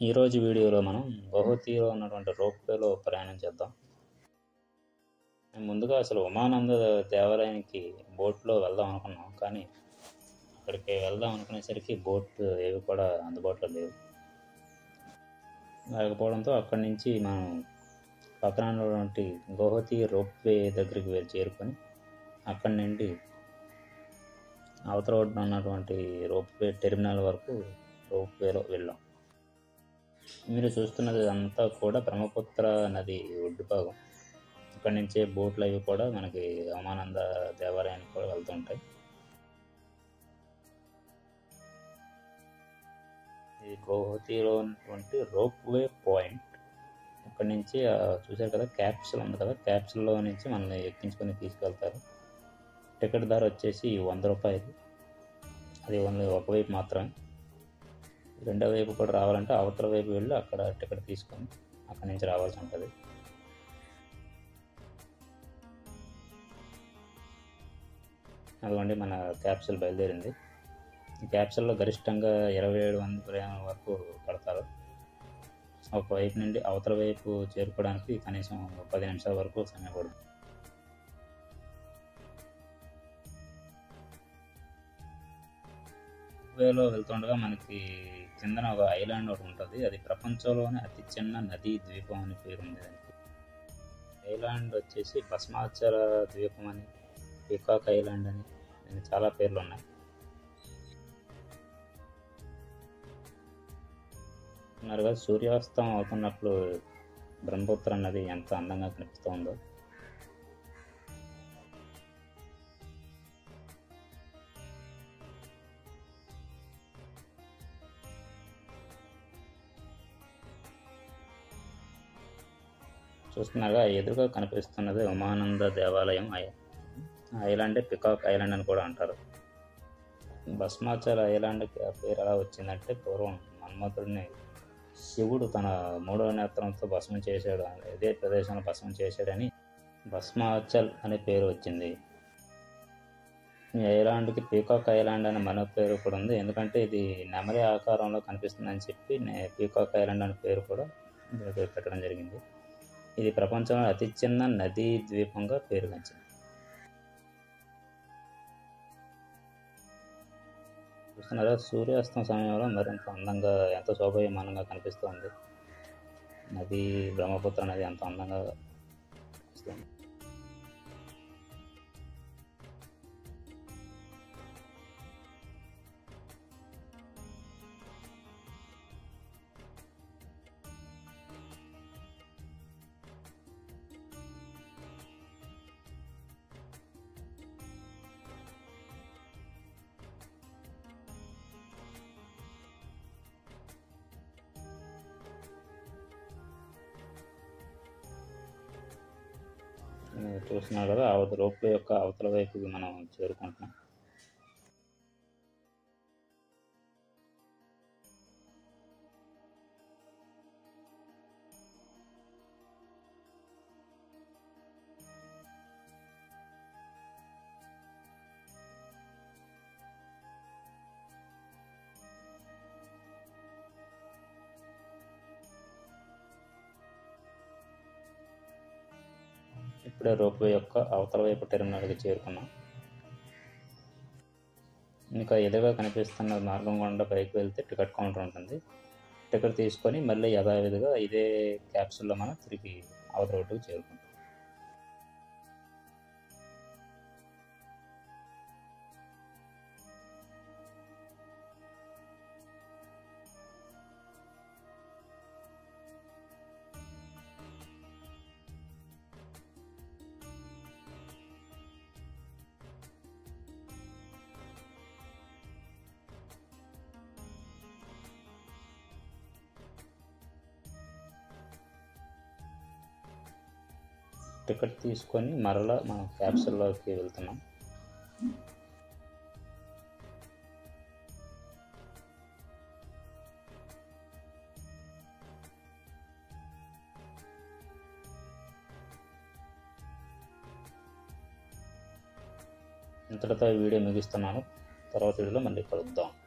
ఈరోజు వీడియోలో మనం గౌహతిలో ఉన్నటువంటి రోప్వేలో ప్రయాణం చేద్దాం మేము ముందుగా అసలు ఉమానంద దేవాలయానికి బోట్లో వెళ్దాం అనుకున్నాం కానీ అక్కడికి వెళ్దాం అనుకునేసరికి బోట్ ఏవి కూడా అందుబాటులో లేవు లేకపోవడంతో అక్కడి నుంచి మనం పక్కన ఉన్నటువంటి గౌహతి రోప్వే దగ్గరికి వెళ్ళి చేరుకొని అక్కడి నుండి అవతల ఒడ్డున ఉన్నటువంటి రోప్వే టెర్మినల్ వరకు రోప్వేలో వెళ్ళాం మీరు చూస్తున్నది అంతా కూడా బ్రహ్మపుత్ర నది ఒడ్డు భాగం ఇక్కడి నుంచే బోట్లు అవి కూడా మనకి అమానంద దేవాలయానికి కూడా వెళ్తుంటాయి ఇది గౌహతిలో ఉన్నటువంటి రోప్వే పాయింట్ ఇక్కడ నుంచి ఆ, చూశారు కదా క్యాప్సుల్ ఉంది కదా క్యాప్సుల్లో నుంచి మనల్ని ఎక్కించుకొని తీసుకెళ్తారు టికెట్ ధర వచ్చేసి వంద రూపాయలు అది ఓన్లీ ఒకవైపు మాత్రమే రెండో వైపు కూడా రావాలంటే అవతల వైపు వెళ్ళి అక్కడ టికెట్ తీసుకొని అక్కడి నుంచి రావాల్సి ఉంటుంది అదిగోండి మన క్యాప్సుల్ బయలుదేరింది ఈ క్యాప్సుల్లో గరిష్టంగా ఇరవై ఏడు మంది ప్రయాణం వరకు పడతారు ఒక వైపు నుండి అవతల వైపు చేరుకోవడానికి కనీసం ఒక పది నిమిషాల వరకు సమయం పడుతుంది వేలో వెళ్తుండగా మనకి కిందన ఒక ఐలాండ్ ఒకటి ఉంటుంది అది ప్రపంచంలోనే అతి చిన్న నదీ ద్వీపం అని పేరు ఉంది దానికి ఐలాండ్ వచ్చేసి భస్మాచల ద్వీపం అని పీకాక్ ఐలాండ్ అని దీనికి చాలా పేర్లు ఉన్నాయి ఉన్నారుగా సూర్యాస్తం అవుతున్నప్పుడు బ్రహ్మపుత్ర నది ఎంత అందంగా కనిపిస్తుందో చూస్తున్నారుగా ఎదురుగా కనిపిస్తున్నది ఉమానంద దేవాలయం ఐ- ఐలాండే పికాక్ ఐలాండ్ అని కూడా అంటారు భస్మాచల ఐలాండ్కి ఆ పేరు ఎలా వచ్చిందంటే పూర్వం మన్మథుడిని శివుడు తన మూడవ నేత్రంతో భస్మం చేశాడు ఇదే ప్రదేశంలో భస్మం చేశాడని భస్మాచల్ అనే పేరు వచ్చింది ఈ ఐలాండ్కి పీకాక్ ఐలాండ్ అనే మరో పేరు కూడా ఉంది ఎందుకంటే ఇది నెమలి ఆకారంలో కనిపిస్తుందని చెప్పి నే- పీకాక్ ఐలాండ్ అనే పేరు కూడా దీనికి పెట్టడం జరిగింది ఇది ప్రపంచంలో అతి చిన్న నదీ ద్వీపంగా పేరుగాంచింది చూస్తున్నారా సూర్యాస్తం సమయంలో మరింత అందంగా ఎంత శోభయమానంగా కనిపిస్తుంది నది బ్రహ్మపుత్ర నది ఎంత అందంగా కనిపిస్తుంది మీరు చూస్తున్నారు కదా అవతల రోప్వే యొక్క అవతల వైపుకి మనం చేరుకుంటున్నాం ఇప్పుడే రోప్వే యొక్క అవతల వైపు టెర్మినల్కి చేరుకున్నాం ఇంకా ఎదురుగా కనిపిస్తున్న మార్గం గుండా పైకి వెళ్తే టికెట్ కౌంటర్ ఉంటుంది టికెట్ తీసుకొని మళ్ళీ యథావిధిగా ఇదే క్యాప్సుల్లో మనం తిరిగి అవతల రోడ్డుకి చేరుకుంటాం టికెట్ తీసుకొని మరలా మనం క్యాప్సుల్లోకి వెళ్తున్నాం ఇంతటితో ఈ వీడియో ముగిస్తున్నాను తర్వాత వీడియోలో మళ్ళీ కలుద్దాం